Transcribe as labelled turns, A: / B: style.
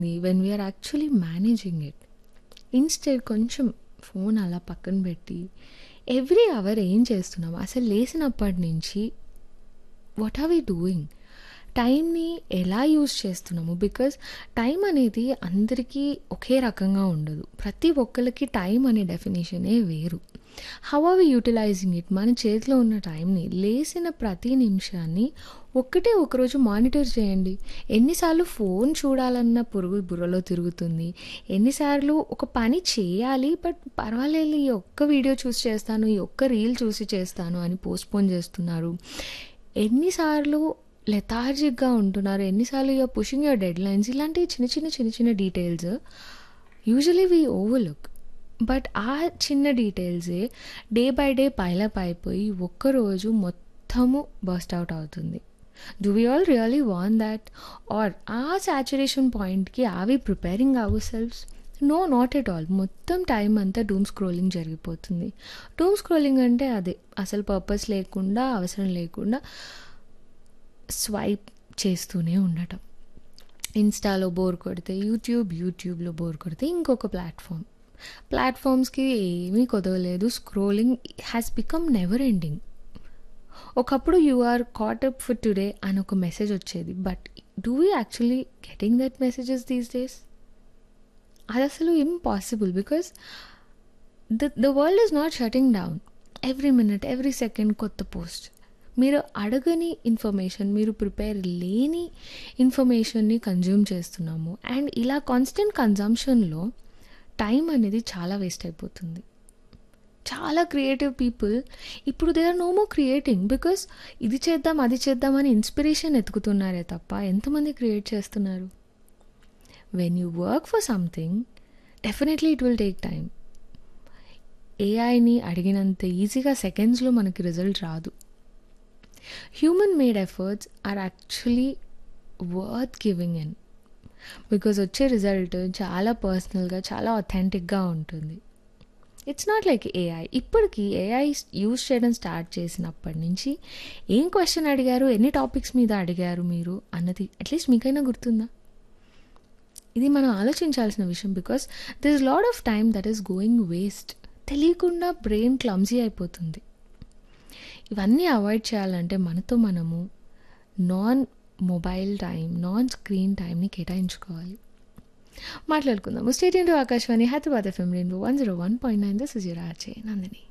A: when we're actually managing it instead కొంచెం phone అలా పక్కన పెట్టి ఎవ్రీ అవర్ ఏం చేస్తున్నాం అసలు లేచినప్పటి నుంచి వాట్ ఆర్ వీ డూయింగ్ టైంని ఎలా యూజ్ చేస్తున్నాము బికాజ్ టైం అనేది అందరికీ ఒకే రకంగా ఉండదు ప్రతి ఒక్కరికి టైం అనే డెఫినేషనే వేరు how are we utilising it మన చేతిలో ఉన్న టైంని లేసిన ప్రతి నిమిషాన్ని ఒక్కటే ఒకరోజు మానిటర్ చేయండి ఎన్నిసార్లు ఫోన్ చూడాలన్న పురుగు బుర్రలో తిరుగుతుంది ఎన్నిసార్లు ఒక పని చేయాలి బట్ పర్వాలేదు ఈ ఒక్క వీడియో చూసి చేస్తాను ఈ ఒక్క రీల్ చూసి చేస్తాను అని పోస్ట్పోన్ చేస్తున్నారు ఎన్నిసార్లు లెథార్జిక్గా ఉంటున్నారు ఎన్నిసార్లు you're pushing your deadlines ఇలాంటి చిన్న చిన్న చిన్న చిన్న details usually we overlook but ఆ చిన్న డీటెయిల్సే డే బై డే పైలప్ అయిపోయి ఒక్కరోజు మొత్తము బస్ట్ అవుట్ అవుతుంది do we all really want that or a saturation పాయింట్కి are we preparing our selfs no not at all మొత్తం టైం అంతా డూమ్ స్క్రోలింగ్ జరిగిపోతుంది డూమ్ స్క్రోలింగ్ అంటే అదే అసలు పర్పస్ లేకుండా అవసరం లేకుండా స్వైప్ చేస్తూనే ఉండటం ఇన్స్టాలో బోర్ కొడితే యూట్యూబ్ యూట్యూబ్లో బోర్ కొడితే ఇంకొక ప్లాట్ఫామ్ ప్లాట్ఫామ్స్కి ఏమీ కొదవలేదు scrolling has become never ending ఒకప్పుడు you are caught up for today అని ఒక మెసేజ్ వచ్చేది but do you actually getting that messages these days అది అసలు impossible because the the world is not shutting down every minute every second కొత్త post మీరు అడగని information మీరు prepare లేని ఇన్ఫర్మేషన్ని కన్జ్యూమ్ చేస్తున్నాము అండ్ ఇలా కాన్స్టెంట్ కన్జంప్షన్లో టైం అనేది చాలా వేస్ట్ అయిపోతుంది చాలా క్రియేటివ్ పీపుల్ ఇప్పుడు they are no more creating because ఇది చేద్దాం అది చేద్దాం అని ఇన్స్పిరేషన్ ఎత్తుకుతున్నారే తప్ప ఎంతమంది క్రియేట్ చేస్తున్నారు when you work for something definitely it will take time ఏఐని అడిగినంత ఈజీగా సెకండ్స్లో మనకి రిజల్ట్ రాదు human made efforts are actually worth giving in because వచ్చే రిజల్ట్ చాలా పర్సనల్గా చాలా అథెంటిక్గా ఉంటుంది ఇట్స్ నాట్ లైక్ ఏఐ ఇప్పటికీ ఏఐ యూజ్ చేయడం స్టార్ట్ చేసినప్పటి నుంచి ఏం క్వశ్చన్ అడిగారు ఎన్ని టాపిక్స్ మీద అడిగారు మీరు అన్నది అట్లీస్ట్ మీకైనా గుర్తుందా ఇది మనం ఆలోచించాల్సిన విషయం because this lot of time that is going waste తెలియకుండా బ్రెయిన్ క్లమ్జీ అయిపోతుంది ఇవన్నీ అవాయిడ్ చేయాలంటే మనతో మనము non mobile time non screen టైంని కేటాయించుకోవాలి మాట్లాడుకుందాము stay tuned Akashvani Hyderabad FM rainbow one zero one point nine this is your RJ Nandini